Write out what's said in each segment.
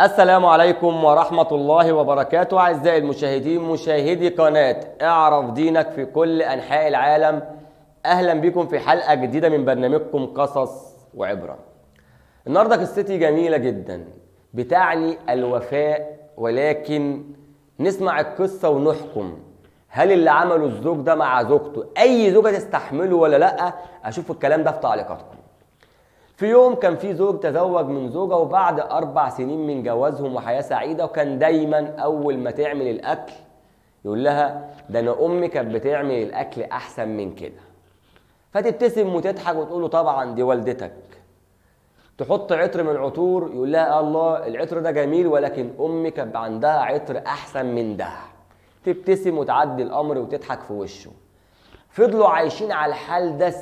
السلام عليكم ورحمة الله وبركاته أعزائي المشاهدين مشاهدي قناة اعرف دينك في كل أنحاء العالم أهلا بكم في حلقة جديدة من برنامجكم قصص وعبرة النهاردة قصتي جميلة جدا بتعني الوفاء ولكن نسمع القصة ونحكم هل اللي عمله الزوج ده مع زوجته أي زوجة تستحمله ولا لأ أشوف الكلام ده في تعليقاتكم في يوم كان في زوج تزوج من زوجة وبعد أربع سنين من جوازهم وحياة سعيدة وكان دايما أول ما تعمل الأكل يقول لها ده أنا أمي كانت بتعمل الأكل أحسن من كده فتبتسم وتضحك وتقول له طبعا دي والدتك تحط عطر من عطور يقول لها الله العطر ده جميل ولكن أمي كانت عندها عطر أحسن من ده تبتسم وتعدي الأمر وتضحك في وشه فضلوا عايشين على الحال ده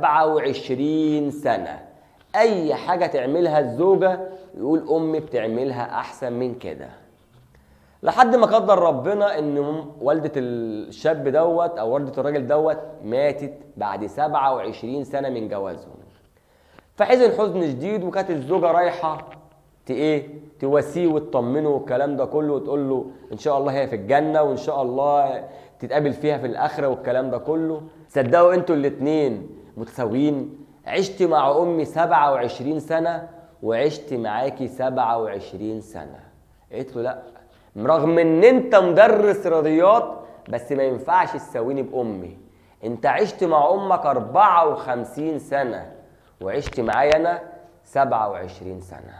27 سنة اي حاجه تعملها الزوجه يقول امي بتعملها احسن من كده لحد ما قدر ربنا ان والده الشاب دوت او والده الراجل دوت ماتت بعد 27 سنه من جوازهم فحزن حزن شديد وكانت الزوجه رايحه ت ايه تواسيه وتطمنه والكلام ده كله وتقول له ان شاء الله هي في الجنه وان شاء الله تتقابل فيها في الاخره والكلام ده كله صدقوا انتوا الاتنين متساويين عشت مع امي 27 سنه وعشت معاكي 27 سنه قلت له لا رغم ان انت مدرس رياضيات بس ما ينفعش تساويني بامي انت عشت مع امك 54 سنه وعشت معايا انا 27 سنه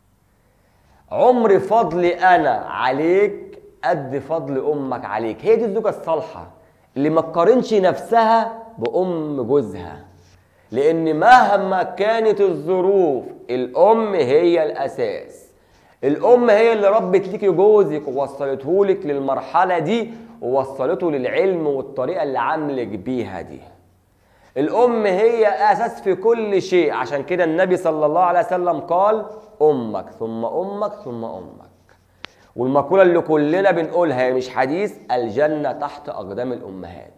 عمر فضلي انا عليك قد فضل امك عليك هي دي الزوجه الصالحه اللي ما تقارنش نفسها بام جوزها لان مهما كانت الظروف الام هي الاساس الام هي اللي ربت ليكي جوزك ووصلته لك للمرحله دي ووصلته للعلم والطريقه اللي عاملك بيها دي الام هي اساس في كل شيء عشان كده النبي صلى الله عليه وسلم قال امك ثم امك ثم امك والمقوله اللي كلنا بنقولها هي مش حديث الجنه تحت اقدام الامهات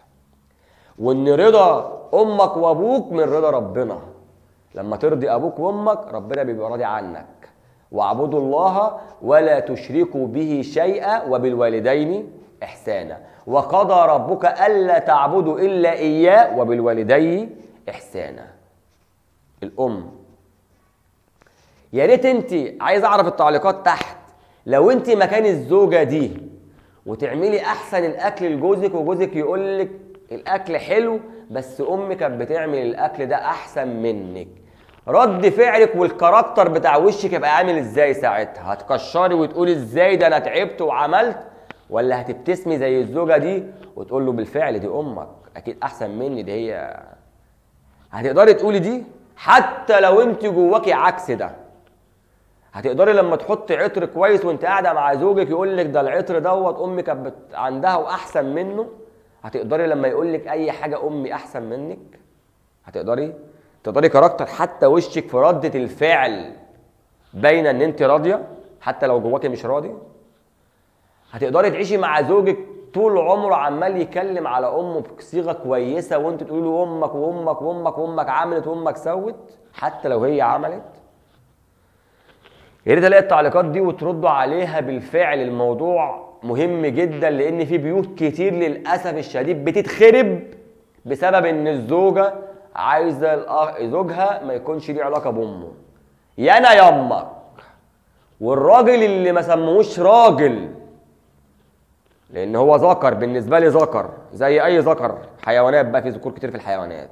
وان رضا امك وابوك من رضا ربنا لما ترضي ابوك وامك ربنا بيبقى راضي عنك واعبدوا الله ولا تشركوا به شيئا وبالوالدين احسانا وقضى ربك الا تعبدوا الا اياه وبالوالدين احسانا الام يا ريت انت عايز اعرف التعليقات تحت لو انت مكان الزوجه دي وتعملي احسن الاكل لجوزك وجوزك يقول لك الاكل حلو بس امي كانت بتعمل الاكل ده احسن منك رد فعلك والكاركتر بتاع وشك يبقى عامل ازاي ساعتها هتكشري وتقولي ازاي ده انا تعبت وعملت ولا هتبتسمي زي الزوجه دي وتقول له بالفعل دي امك اكيد احسن مني دي هي هتقدري تقولي دي حتى لو انت جواكي عكس ده هتقدري لما تحطي عطر كويس وانت قاعده مع زوجك يقول لك ده العطر دوت امي كانت عندها واحسن منه هتقدري لما يقول لك اي حاجه امي احسن منك هتقدري تقدري كاركتر حتى وشك في رده الفعل باينه ان انت راضيه حتى لو جواكي مش راضي هتقدري تعيشي مع زوجك طول عمره عمال يتكلم على امه بصيغه كويسه وانت تقولي له امك وامك وامك وامك عملت وامك سوت حتى لو هي عملت يا ريت الاقي التعليقات دي وتردوا عليها بالفعل الموضوع مهم جدا لان في بيوت كتير للاسف الشديد بتتخرب بسبب ان الزوجه عايزه زوجها ما يكونش ليه علاقه بامه يا انا يا امك والراجل اللي ما سموهوش راجل لان هو ذكر بالنسبه لي ذكر زي اي ذكر حيوانات بقى في ذكور كتير في الحيوانات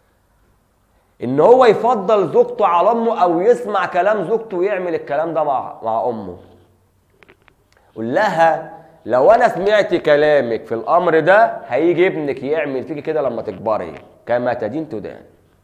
ان هو يفضل زوجته على امه او يسمع كلام زوجته ويعمل الكلام ده مع مع امه قول لها لو انا سمعت كلامك في الامر ده هيجي ابنك يعمل فيكي كده لما تكبري كما تدين تدان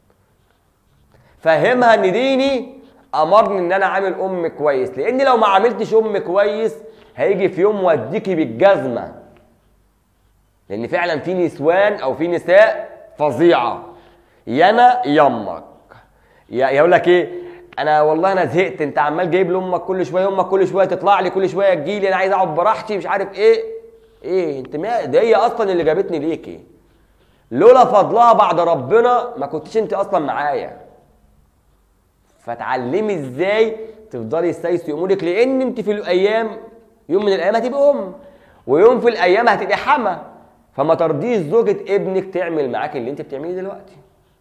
فهمها ان ديني امرني ان انا عامل ام كويس لان لو ما عملتش ام كويس هيجي في يوم واديكي بالجزمه لان فعلا في نسوان او في نساء فظيعه يا انا يا امك يقول لك ايه انا والله انا زهقت انت عمال جايب لامك كل شويه امك كل شويه تطلع لي كل شويه تجي لي انا عايز اقعد براحتي مش عارف ايه ايه انت ما ده هي اصلا اللي جابتني ليكي لولا فضلها بعد ربنا ما كنتش انت اصلا معايا فتعلمي ازاي تفضلي تسيسي امورك لان انت في الايام يوم من الايام هتبقى ام ويوم في الايام هتبقى حما فما ترضيش زوجة ابنك تعمل معاك اللي انت بتعمليه دلوقتي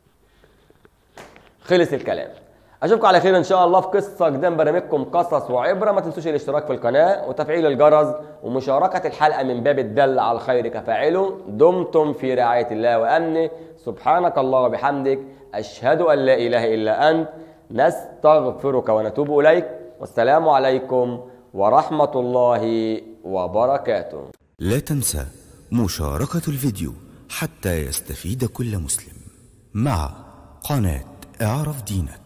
خلص الكلام اشوفكم على خير ان شاء الله في قصه جديده من برنامجكم قصص وعبره ما تنسوش الاشتراك في القناه وتفعيل الجرس ومشاركه الحلقه من باب الدل على الخير كفاعله دمتم في رعايه الله وامنه سبحانك الله وبحمدك اشهد ان لا اله الا انت نستغفرك ونتوب اليك والسلام عليكم ورحمه الله وبركاته لا تنسى مشاركة الفيديو حتى يستفيد كل مسلم مع قناة اعرف دينك